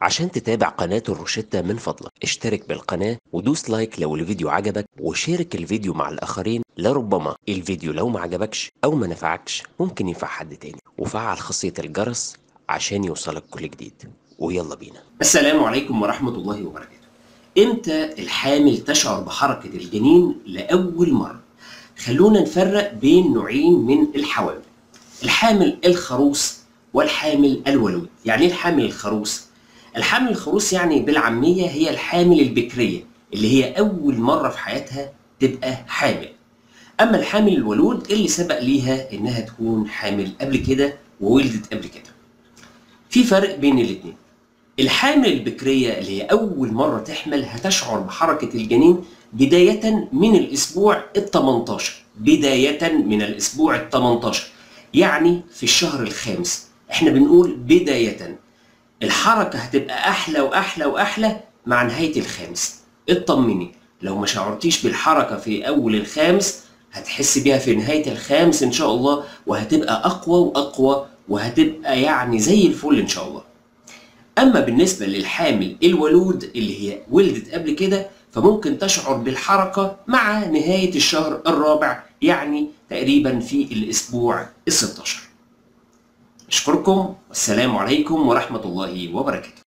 عشان تتابع قناة الروشتة من فضلك اشترك بالقناة ودوس لايك لو الفيديو عجبك وشارك الفيديو مع الآخرين لربما الفيديو لو ما عجبكش أو ما نفعكش ممكن ينفع حد تاني وفعل خاصية الجرس عشان يوصلك كل جديد ويلا بينا السلام عليكم ورحمة الله وبركاته امتى الحامل تشعر بحركة الجنين لأول مرة خلونا نفرق بين نوعين من الحوامل الحامل الخروس والحامل الولود يعني ايه الحامل الخروس الحامل الخروس يعني بالعامية هي الحامل البكرية اللي هي أول مرة في حياتها تبقى حامل أما الحامل الولود اللي سبق ليها إنها تكون حامل قبل كده وولدت قبل كده في فرق بين الاتنين الحامل البكرية اللي هي أول مرة تحمل هتشعر بحركة الجنين بداية من الأسبوع ال 18 بداية من الأسبوع ال 18 يعني في الشهر الخامس احنا بنقول بداية الحركة هتبقى أحلى وأحلى وأحلى مع نهاية الخامس اطمني لو ما شعرتيش بالحركة في أول الخامس هتحس بيها في نهاية الخامس إن شاء الله وهتبقى أقوى وأقوى وهتبقى يعني زي الفل إن شاء الله أما بالنسبة للحامل الولود اللي هي ولدت قبل كده فممكن تشعر بالحركة مع نهاية الشهر الرابع يعني تقريبا في الأسبوع ال 16 أشكركم والسلام عليكم ورحمة الله وبركاته